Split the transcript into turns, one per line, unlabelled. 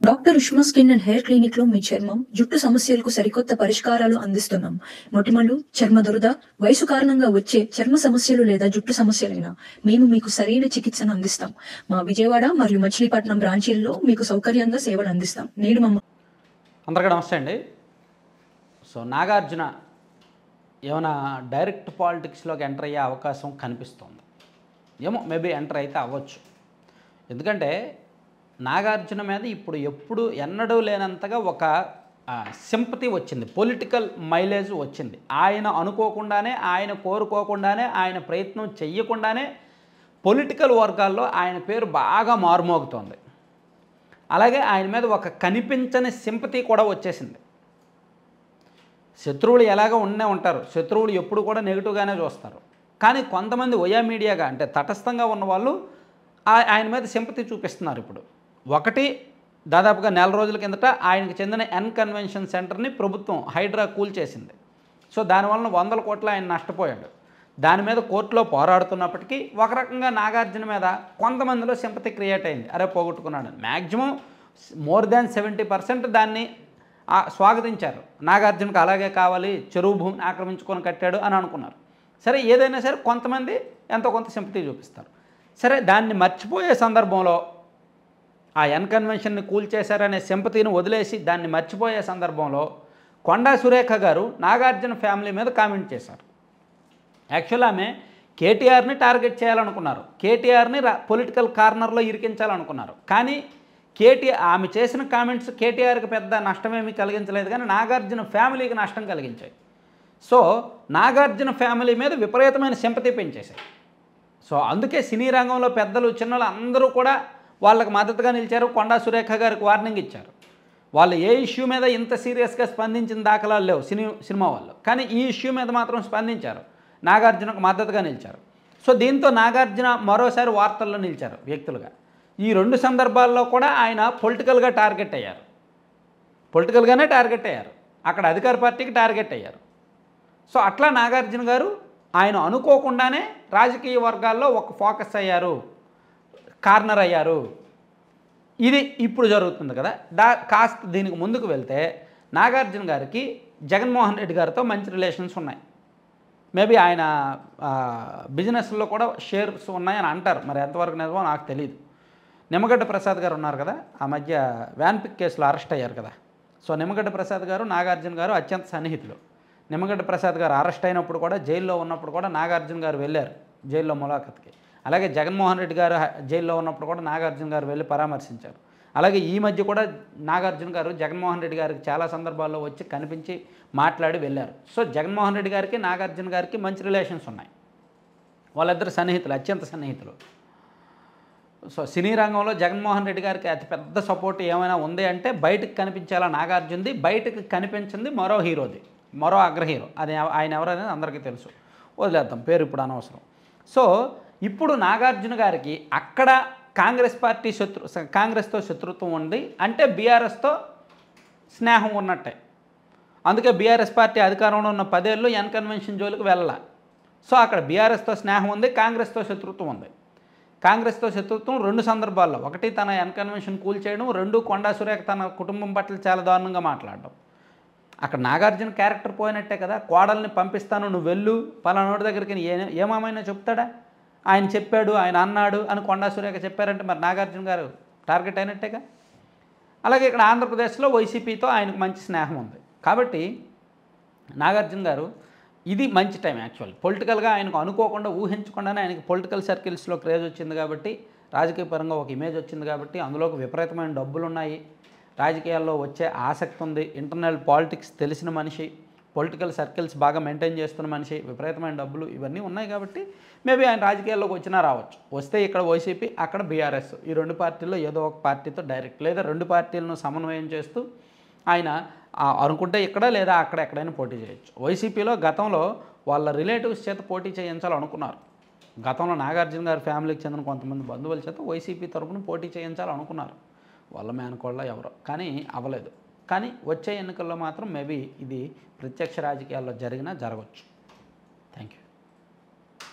doctor Ushma skin and hair clinic లో మీ చర్మం జుట్టు సమస్యలకు సరికొత్త పరిష్కారాలు అందిస్తున్నాం మొటిమలు చర్మ దురద వయసు కారణంగా వచ్చే చర్మ సమస్యలు లేదా జుట్టు సమస్యలైనా మేము మీకు సరైన చికిత్సను అందిస్తాం మా విజయవాడ మరియు మచిలీపట్నం బ్రాంచీల్లో మీకు సౌకర్యంగా సేవలు అందిస్తాం నేడు మమ్మ
అందరికీ నమస్తే అండి సో నాగార్జున ఏమైనా డైరెక్ట్ పాలిటిక్స్లోకి ఎంటర్ అయ్యే అవకాశం కనిపిస్తుంది ఏమో మేబీ ఎంటర్ అయితే అవ్వచ్చు ఎందుకంటే నాగార్జున మీద ఇప్పుడు ఎప్పుడు ఎన్నడూ లేనంతగా ఒక సింపతి వచ్చింది పొలిటికల్ మైలేజ్ వచ్చింది ఆయన అనుకోకుండానే ఆయన కోరుకోకుండానే ఆయన ప్రయత్నం చెయ్యకుండానే పొలిటికల్ వర్గాల్లో ఆయన పేరు బాగా మారుమోగుతోంది అలాగే ఆయన మీద ఒక కనిపించని సింపతి కూడా వచ్చేసింది శత్రువులు ఎలాగో ఉండే ఉంటారు శత్రువులు ఎప్పుడు కూడా నెగిటివ్గానే చూస్తారు కానీ కొంతమంది ఒయా మీడియాగా అంటే తటస్థంగా ఉన్న వాళ్ళు ఆ- ఆయన మీద సింపతి చూపిస్తున్నారు ఇప్పుడు ఒకటి దాదాపుగా నెల రోజుల కిందట ఆయనకు చెందిన ఎన్ కన్వెన్షన్ సెంటర్ని ప్రభుత్వం హైడ్రా కూల్చేసింది సో దానివలన వందల కోట్ల ఆయన నష్టపోయాడు దాని మీద కోర్టులో పోరాడుతున్నప్పటికీ ఒక రకంగా నాగార్జున మీద కొంతమందిలో సింపతి క్రియేట్ అయింది అరే పోగొట్టుకున్నాడు maximum more than seventy percent దాన్ని ఆ, స్వాగతించారు నాగార్జునకు అలాగే కావాలి చెరువు భూమిని ఆక్రమించుకొని కట్టాడు అని అనుకున్నారు సరే ఏదైనా సరే కొంతమంది ఎంతో కొంత సింపతి చూపిస్తారు సరే దాన్ని మర్చిపోయే సందర్భంలో ఆ ఎన్ కన్వెన్షన్ని కూల్చేశారనే సింపతిని వదిలేసి దాన్ని మర్చిపోయే సందర్భంలో కొండా సురేఖ గారు నాగార్జున ఫ్యామిలీ మీద కామెంట్ చేశారు యాక్చువల్ ఆమె కేటీఆర్ని టార్గెట్ చేయాలనుకున్నారు కేటీఆర్ని పొలిటికల్ కార్నర్లో ఇరికించాలనుకున్నారు కానీ కేటీఆర్ ఆమె చేసిన కామెంట్స్ కేటీఆర్కి పెద్ద నష్టమేమీ కలిగించలేదు కానీ నాగార్జున ఫ్యామిలీకి నష్టం కలిగించాయి సో నాగార్జున ఫ్యామిలీ మీద విపరీతమైన సింపతి పెంచేశాయి సో అందుకే సినీ రంగంలో పెద్దలు చిన్నలు అందరూ కూడా వాళ్ళకి మద్దతుగా నిలిచారు కొండా సురేఖ గారికి వార్నింగ్ ఇచ్చారు వాళ్ళు ఏ ఇష్యూ మీద ఇంత సీరియస్గా స్పందించిన దాఖలాలు లేవు సినీ సినిమా వాళ్ళు కానీ ఈ ఇష్యూ మీద మాత్రం స్పందించారు నాగార్జునకు మద్దతుగా నిలిచారు సో దీంతో నాగార్జున మరోసారి వార్తల్లో నిలిచారు వ్యక్తులుగా ఈ రెండు సందర్భాల్లో కూడా ఆయన పొలిటికల్గా టార్గెట్ అయ్యారు పొలిటికల్గానే టార్గెట్ అయ్యారు అక్కడ అధికార పార్టీకి టార్గెట్ అయ్యారు సో అట్లా నాగార్జున గారు ఆయన అనుకోకుండానే రాజకీయ వర్గాల్లో ఒక ఫోకస్ అయ్యారు కార్నర్ అయ్యారు ఇది ఇప్పుడు జరుగుతుంది కదా దా కాస్త దీనికి ముందుకు వెళ్తే నాగార్జున గారికి జగన్మోహన్ రెడ్డి గారితో మంచి రిలేషన్స్ ఉన్నాయి మేబీ ఆయన ఆ, బిజినెస్లో కూడా షేర్స్ ఉన్నాయని అంటారు మరి ఎంతవరకు నిజమో నాకు తెలియదు నిమ్మగడ్డ ప్రసాద్ గారు ఉన్నారు కదా ఆ మధ్య వ్యాన్ పిక్ కేసులో అరెస్ట్ అయ్యారు కదా సో నిమ్మగడ్డ ప్రసాద్ గారు నాగార్జున గారు అత్యంత సన్నిహితులు నిమ్మగడ్డ ప్రసాద్ గారు అరెస్ట్ అయినప్పుడు కూడా జైల్లో ఉన్నప్పుడు కూడా నాగార్జున గారు వెళ్ళారు జైల్లో ములాఖత్కి అలాగే జగన్మోహన్ రెడ్డి గారు హ- జైల్లో ఉన్నప్పుడు కూడా నాగార్జున గారు వెళ్ళి పరామర్శించారు అలాగే ఈ మధ్య కూడా నాగార్జున గారు జగన్మోహన్ రెడ్డి గారికి చాలా సందర్భాల్లో వచ్చి కనిపించి మాట్లాడి వెళ్ళారు సో జగన్మోహన్ రెడ్డి గారికి నాగార్జున గారికి మంచి రిలేషన్స్ ఉన్నాయి వాళ్ళిద్దరు సన్నిహితులు అత్యంత సన్నిహితులు సో సినీ రంగంలో జగన్మోహన్ రెడ్డి గారికి అతిపెద్ద సపోర్ట్ ఏమైనా ఉంది అంటే బయటకు కనిపించేలా నాగార్జునది బయటకు కనిపించింది మరో హీరోది మరో అగ్ర హీరో అది ఎవ- ఆయన ఎవరనేది అందరికీ తెలుసు వదిలేద్దాం పేరు ఇప్పుడు అనవసరం సో ఇప్పుడు నాగార్జున గారికి అక్కడ కాంగ్రెస్ పార్టీ శత్రు స- కాంగ్రెస్తో శత్రుత్వం ఉంది అంటే బీఆర్ఎస్తో స్నేహం ఉన్నట్టే అందుకే బీఆర్ఎస్ పార్టీ అధికారంలో ఉన్న పదేళ్ళు ఎన్ కన్వెన్షన్ జోలికి వెళ్ళాల సో అక్కడ బీఆర్ఎస్తో స్నేహం ఉంది కాంగ్రెస్తో శత్రుత్వం ఉంది కాంగ్రెస్తో శత్రుత్వం రెండు సందర్భాల్లో ఒకటి తన ఎన్ కన్వెన్షన్ కూల్ చేయడం రెండు కొండా సురేఖ తన కుటుంబం పట్ల చాలా దారుణంగా మాట్లాడడం అక్కడ నాగార్జున క్యారెక్టర్ పోయినట్టే కదా కోడల్ని పంపిస్తాను నువ్వు వెళ్ళు పలానోడి దగ్గరికి ఏ ఏమామైనా చెప్తాడా ఆయన చెప్పాడు ఆయన అన్నాడు అని కొండా సురేఖ చెప్పారంటే మరి నాగార్జున గారు టార్గెట్ అయినట్టేగా అలాగే ఇక్కడ ఆంధ్రప్రదేశ్లో వైసీపీతో ఆయనకు మంచి స్నేహం ఉంది కాబట్టి నాగార్జున గారు ఇది మంచి టైం యాక్చువల్ పొలిటికల్గా ఆయనకు అనుకోకుండా ఊహించకుండానే ఆయనకి పొలిటికల్ సర్కిల్స్లో క్రేజ్ వచ్చింది కాబట్టి రాజకీయ పరంగా ఒక ఇమేజ్ వచ్చింది కాబట్టి అందులోకి విపరీతమైన డబ్బులు ఉన్నాయి రాజకీయాల్లో వచ్చే ఆసక్తి ఉంది ఇంటర్నల్ పాలిటిక్స్ తెలిసిన మనిషి పొలిటికల్ సర్కిల్స్ బాగా మెయింటైన్ చేస్తున్న మనిషి విపరీతమైన డబ్బులు ఇవన్నీ ఉన్నాయి కాబట్టి మేబీ ఆయన రాజకీయాల్లోకి వచ్చినా రావచ్చు వస్తే ఇక్కడ వైసీపీ అక్కడ బీఆర్ఎస్ ఈ రెండు పార్టీల్లో ఏదో ఒక పార్టీతో డైరెక్ట్ లేదా రెండు పార్టీలను సమన్వయం చేస్తూ ఆయన ఆ, అనుకుంటే ఇక్కడ లేదా అక్కడ ఎక్కడైనా పోటీ చేయొచ్చు వైసీపీలో గతంలో వాళ్ళ రిలేటివ్స్ చేత పోటీ చేయించాలనుకున్నారు గతంలో నాగార్జున గారి ఫ్యామిలీకి చెందిన కొంతమంది బంధువుల చేత వైసీపీ తరపున పోటీ చేయించాలనుకున్నారు వాళ్ళ మేనకోళ్ళ ఎవరో కానీ అవ్వలేదు కానీ వచ్చే ఎన్నికల్లో మాత్రం మేబీ ఇది ప్రత్యక్ష రాజకీయాల్లో జరిగినా జరగవచ్చు థ్యాంక్ యూ